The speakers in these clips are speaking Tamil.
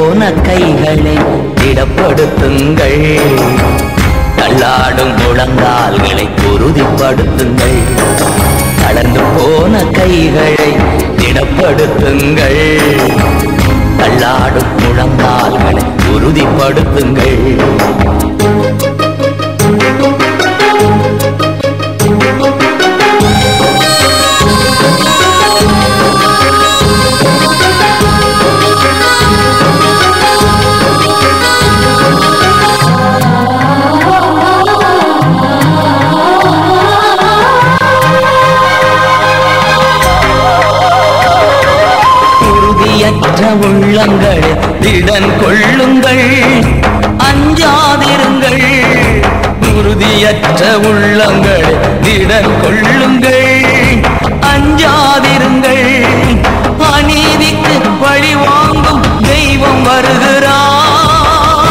போன கைகளை திடப்படுத்துங்கள் தள்ளாடும் முழங்கால்களை உறுதிப்படுத்துங்கள் தளர்ந்து போன கைகளை திடப்படுத்துங்கள் தள்ளாடும் முழங்கால்களை உறுதிப்படுத்துங்கள் உறுதியற்ற உள்ளங்கள் திடன் கொள்ளுங்கள் அஞ்சாதிருங்கள் உறுதியற்ற உள்ளங்கள் திடன் கொள்ளுங்கள் அஞ்சாதிருங்கள் அநீதிக்கு பழி வாங்கும் தெய்வம் வருகிறார்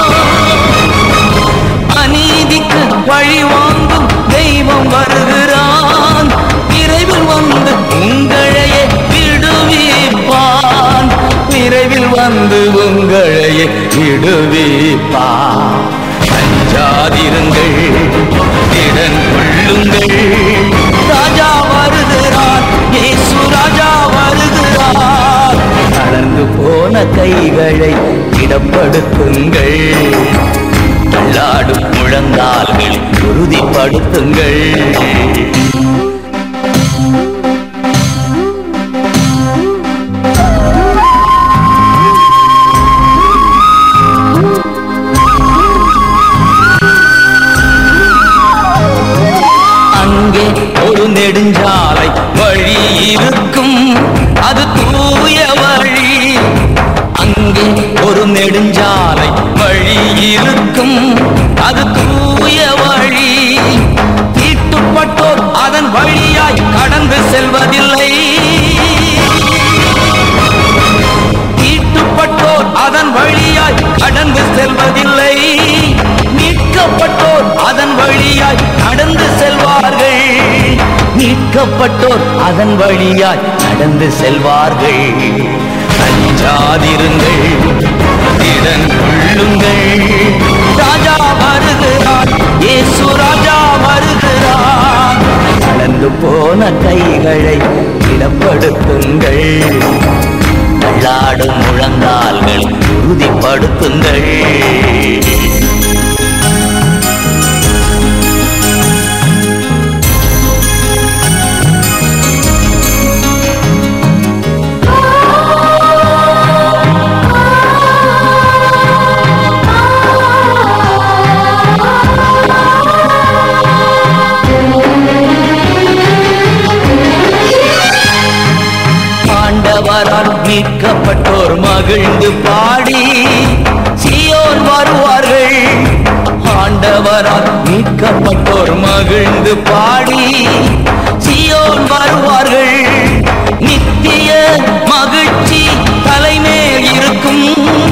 அநீதிக்கு பழி வாங்கும் தெய்வம் வருகிறான் விரைவில் வந்து உங்களையே விடுவிப்பான் விரைவில் வந்து உங்களையே விடுவிப்பான் அஞ்சாதிருங்கள் திடன் கொள்ளுங்கள் ராஜா வருகிறார் இயேசு ராஜா வருகிறார் தளர்ந்து போன கைகளை இடப்படுத்துங்கள் தள்ளாடும் முழங்கால்கள் உறுதிப்படுத்துங்கள் அங்கே ஒரு நெடுஞ்சாலை வழி இருக்கும் அது தூய வழி அங்கே ஒரு நெடுஞ்சாலை வழி இருக்கும் அது தூய வழி தீட்டுப்பட்டோர் அதன் வழியாய் கடந்து செல்வதில்லை தீட்டுப்பட்டோர் அதன் வழியாய் கடந்து செல்வதில்லை மீட்கப்பட்டோர் அதன் வழியாய் நடந்து செல்வார்கள் மீட்கப்பட்டோர் அதன் வழியாய் நடந்து செல்வார்கள் அஞ்சாதிருங்கள் திடன் கொள்ளுங்கள் ராஜா வருகிறார் இயேசு ராஜா வருகிறார் கலந்து போன கைகளை இடப்படுத்துங்கள் தள்ளாடும் முழங்கால்கள் உறுதிப்படுத்துங்கள் ஆண்டவரால் மீட்கப்பட்டோர் மகிழ்ந்து பாடி சியோன் வருவார்கள் ஆண்டவரால் மீட்கப்பட்டோர் மகிழ்ந்து பாடி சியோன் வருவார்கள் நித்திய மகிழ்ச்சி தலைமேல் இருக்கும்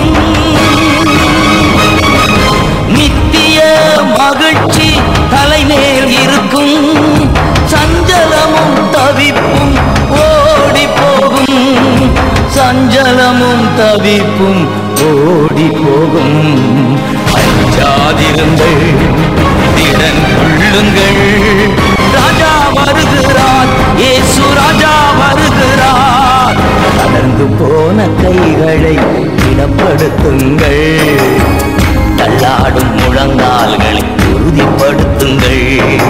நித்திய மகிழ்ச்சி தலைமேல் இருக்கும் சஞ்சலமும் தவிப்பும் ஓடி போகும் சஞ்சலமும் தவிப்பும் ஓடி போகும் அஞ்சாதிருங்கள் திடன் கொள்ளுங்கள் ராஜா வருகிறார் இயேசு ராஜா வருகிறார் தளர்ந்து போன கைகளை இடப்படுத்துங்கள் தள்ளாடும் முழங்கால்களை உறுதிப்படுத்துங்கள்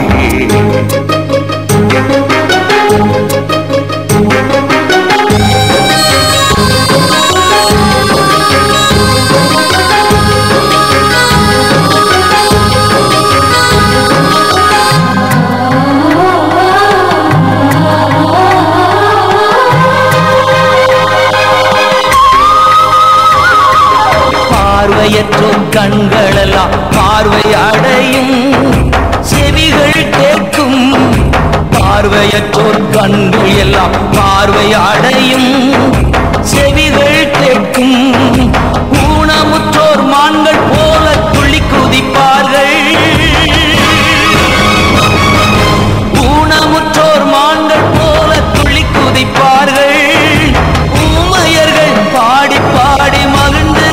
பார்வையற்றோர் கண்களெல்லாம் பார்வை அடையும் செவிகள் கேட்கும் பார்வையற்றோர் கண்கள் எல்லாம் பார்வை அடையும் செவிகள் கேட்கும் ஊனமுற்றோர் மான்கள் போல துள்ளி குதிப்பார்கள் ஊனமுற்றோர் மான்கள் போல துள்ளி குதிப்பார்கள் ஊமையர்கள் பாடி பாடி மகிழ்ந்து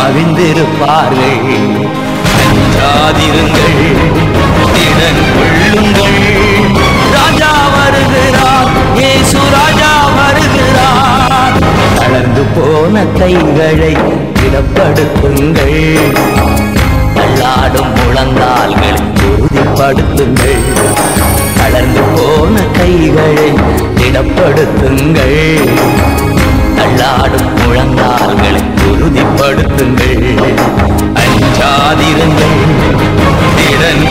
மகிழ்ந்திருப்பார்கள் அஞ்சாதிருங்கள் திடன் கொள்ளுங்கள் ராஜா வருகிறார் இயேசு ராஜா வருகிறார் தளர்ந்து போன கைகளை திடப்படுத்துங்கள் தள்ளாடும் முழங்கால்கள் உறுதிப்படுத்துங்கள் தளர்ந்து போன கைகளை திடப்படுத்துங்கள் தள்ளாடும் முழங்கால்களை உறுதிப்படுத்துங்கள் அஞ்சாதிருங்கள் திறன்